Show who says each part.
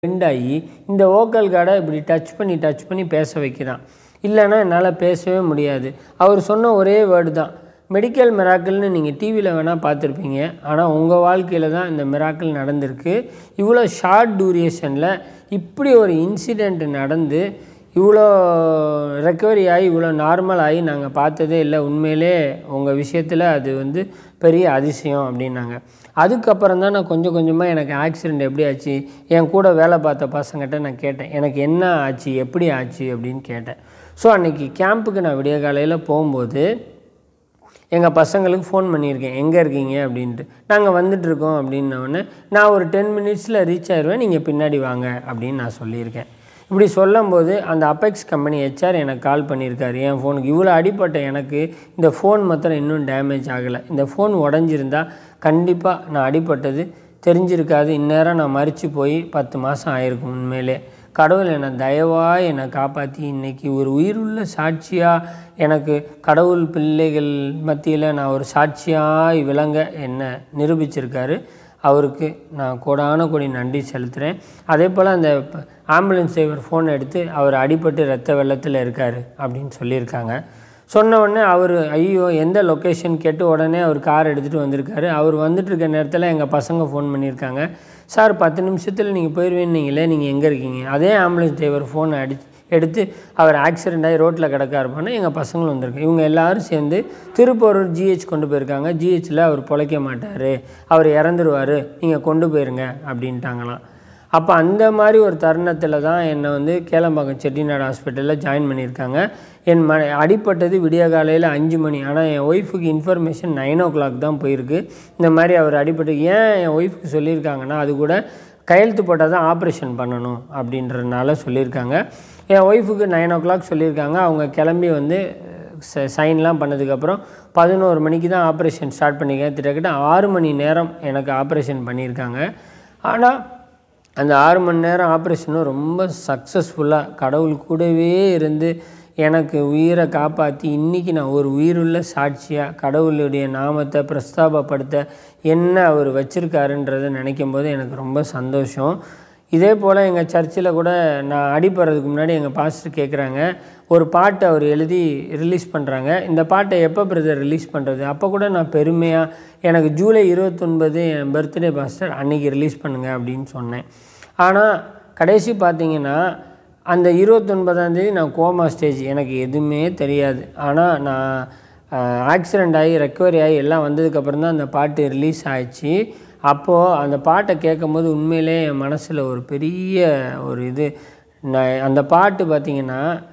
Speaker 1: bend ஆகி இந்த vocal கார்டை இப்படி டச் பண்ணி டச் பண்ணி பேச வைக்கிறான் இல்லைன்னா என்னால் பேசவே முடியாது அவர் சொன்ன ஒரே வேர்டு தான் மெடிக்கல் மிராக்கிள்னு நீங்கள் டிவியில் வேணால் பார்த்துருப்பீங்க ஆனால் உங்கள் வாழ்க்கையில் தான் இந்த மிராக்கிள் நடந்திருக்கு இவ்வளோ ஷார்ட் டூரியேஷனில் இப்படி ஒரு இன்சிடெண்ட் நடந்து இவ்வளோ ரெக்கவரி ஆகி இவ்வளோ நார்மல் ஆகி நாங்கள் பார்த்ததே இல்லை உண்மையிலே உங்கள் விஷயத்தில் அது வந்து பெரிய அதிசயம் அப்படின்னாங்க அதுக்கப்புறம் தான் நான் கொஞ்சம் கொஞ்சமாக எனக்கு ஆக்சிடெண்ட் எப்படி ஆச்சு என் கூட வேலை பார்த்த பசங்கிட்ட நான் கேட்டேன் எனக்கு என்ன ஆச்சு எப்படி ஆச்சு அப்படின்னு கேட்டேன் ஸோ அன்றைக்கி கேம்புக்கு நான் விடிய காலையில் போகும்போது எங்கள் பசங்களுக்கு ஃபோன் பண்ணியிருக்கேன் எங்கே இருக்கீங்க அப்படின்ட்டு நாங்கள் வந்துட்டுருக்கோம் அப்படின்னோடனே நான் ஒரு டென் மினிட்ஸில் ரீச் ஆயிடுவேன் நீங்கள் பின்னாடி வாங்க அப்படின்னு நான் சொல்லியிருக்கேன் இப்படி சொல்லும்போது அந்த அபெக்ஸ் கம்பெனி ஹெச்ஆர் எனக்கு கால் பண்ணியிருக்காரு என் ஃபோனுக்கு இவ்வளோ அடிப்பட்ட எனக்கு இந்த ஃபோன் மாத்திரம் இன்னும் டேமேஜ் ஆகலை இந்த ஃபோன் உடஞ்சிருந்தா கண்டிப்பாக நான் அடிப்பட்டது தெரிஞ்சிருக்காது இந்நேரம் நான் மறித்து போய் பத்து மாதம் ஆயிருக்கும் உண்மையிலே கடவுள் என்னை தயவாக என்னை காப்பாற்றி இன்றைக்கி ஒரு உயிருள்ள சாட்சியாக எனக்கு கடவுள் பிள்ளைகள் மத்தியில் நான் ஒரு சாட்சியாக விளங்க என்னை நிரூபிச்சிருக்காரு அவருக்கு நான் கோடான கோடி நன்றி செலுத்துகிறேன் அதே போல் அந்த ஆம்புலன்ஸ் டிரைவர் ஃபோன் எடுத்து அவர் அடிபட்டு ரத்த வெள்ளத்தில் இருக்கார் அப்படின்னு சொல்லியிருக்காங்க சொன்ன உடனே அவர் ஐயோ எந்த லொக்கேஷன் கேட்டு உடனே அவர் கார் எடுத்துகிட்டு வந்திருக்காரு அவர் வந்துட்டு இருக்க நேரத்தில் எங்கள் பசங்க ஃபோன் பண்ணியிருக்காங்க சார் பத்து நிமிஷத்தில் நீங்கள் போயிடுவீங்களே நீங்கள் எங்கே இருக்கீங்க அதே ஆம்புலன்ஸ் டிரைவர் ஃபோனை அடி எடுத்து அவர் ஆக்சிடெண்ட் ஆகி ரோட்டில் கிடக்காருப்பான்னு எங்கள் பசங்களும் வந்திருக்கு இவங்க எல்லாரும் சேர்ந்து திருப்பூரூர் ஜிஹெச் கொண்டு போயிருக்காங்க ஜிஹெச்சில் அவர் பொழைக்க மாட்டார் அவர் இறந்துருவார் நீங்கள் கொண்டு போயிருங்க அப்படின்ட்டாங்களாம் அப்போ அந்த மாதிரி ஒரு தருணத்தில் தான் என்னை வந்து கேளம்பாக்கம் செட்டிநாடு ஹாஸ்பிட்டலில் ஜாயின் பண்ணியிருக்காங்க என் ம அடிப்பட்டது விடிய காலையில் அஞ்சு மணி ஆனால் என் ஒய்ஃபுக்கு இன்ஃபர்மேஷன் நைன் ஓ கிளாக் தான் போயிருக்கு இந்த மாதிரி அவர் அடிப்பட்டு ஏன் என் ஒய்ஃபுக்கு சொல்லியிருக்காங்கன்னா அது கூட கையெழுத்து போட்டால் தான் ஆப்ரேஷன் பண்ணணும் அப்படின்றனால சொல்லியிருக்காங்க என் ஒய்ஃபுக்கு நைன் ஓ கிளாக் சொல்லியிருக்காங்க அவங்க கிளம்பி வந்து ச சைன்லாம் பண்ணதுக்கப்புறம் பதினோரு மணிக்கு தான் ஆப்ரேஷன் ஸ்டார்ட் பண்ணியிருக்கேன் கிட்டத்தட்ட ஆறு மணி நேரம் எனக்கு ஆப்ரேஷன் பண்ணியிருக்காங்க ஆனால் அந்த ஆறு மணி நேரம் ஆப்ரேஷனும் ரொம்ப சக்ஸஸ்ஃபுல்லாக கடவுள் கூடவே இருந்து எனக்கு உயிரை காப்பாற்றி இன்றைக்கி நான் ஒரு உயிருள்ள சாட்சியாக கடவுளுடைய நாமத்தை பிரஸ்தாபப்படுத்த என்ன அவர் வச்சுருக்காருன்றதை நினைக்கும் போது எனக்கு ரொம்ப சந்தோஷம் இதே போல் எங்கள் சர்ச்சில் கூட நான் அடிப்படுறதுக்கு முன்னாடி எங்கள் பாஸ்டர் கேட்குறாங்க ஒரு பாட்டு அவர் எழுதி ரிலீஸ் பண்ணுறாங்க இந்த பாட்டை எப்போ பிரதர் ரிலீஸ் பண்ணுறது அப்போ கூட நான் பெருமையாக எனக்கு ஜூலை இருபத்தொன்பது என் பர்த்டே பாஸ்டர் அன்றைக்கி ரிலீஸ் பண்ணுங்கள் அப்படின்னு சொன்னேன் ஆனால் கடைசி பார்த்தீங்கன்னா அந்த இருபத்தொன்பதாந்தேதி நான் கோமா ஸ்டேஜ் எனக்கு எதுவுமே தெரியாது ஆனால் நான் ஆக்சிடெண்ட் ஆகி ரெக்கவரி ஆகி எல்லாம் வந்ததுக்கப்புறம் தான் அந்த பாட்டு ரிலீஸ் ஆயிடுச்சு அப்போது அந்த பாட்டை கேட்கும்போது உண்மையிலே என் மனசில் ஒரு பெரிய ஒரு இது நான் அந்த பாட்டு பார்த்திங்கன்னா